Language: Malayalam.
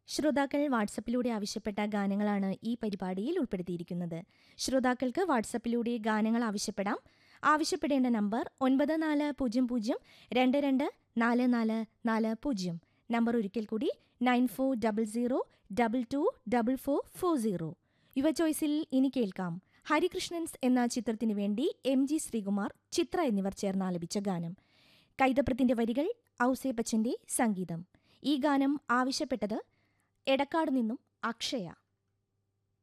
ശ്രോതാക്കൾ വാട്സപ്പിലൂടെ ആവശ്യപ്പെട്ട ഗാനങ്ങളാണ് ഈ പരിപാടിയിൽ ഉൾപ്പെടുത്തിയിരിക്കുന്നത് ശ്രോതാക്കൾക്ക് വാട്സപ്പിലൂടെ ഗാനങ്ങൾ ആവശ്യപ്പെടാം ആവശ്യപ്പെടേണ്ട നമ്പർ ഒൻപത് നാല് പൂജ്യം പൂജ്യം രണ്ട് രണ്ട് നാല് നാല് നാല് പൂജ്യം നമ്പർ ഒരിക്കൽ കൂടി nine four double zero double two double four four zero യുവ ചോയ്സിൽ ഇനി കേൾക്കാം ഹരികൃഷ്ണൻസ് എന്ന ചിത്രത്തിനു വേണ്ടി എം ജി ശ്രീകുമാർ ചിത്ര എന്നിവർ ചേർന്ന് ആലപിച്ച ഗാനം കൈതപ്രത്തിന്റെ വരികൾ ഔസേപ്പച്ചന്റെ സംഗീതം ഈ ഗാനം ആവശ്യപ്പെട്ടത് എടക്കാട് നിന്നും അക്ഷയ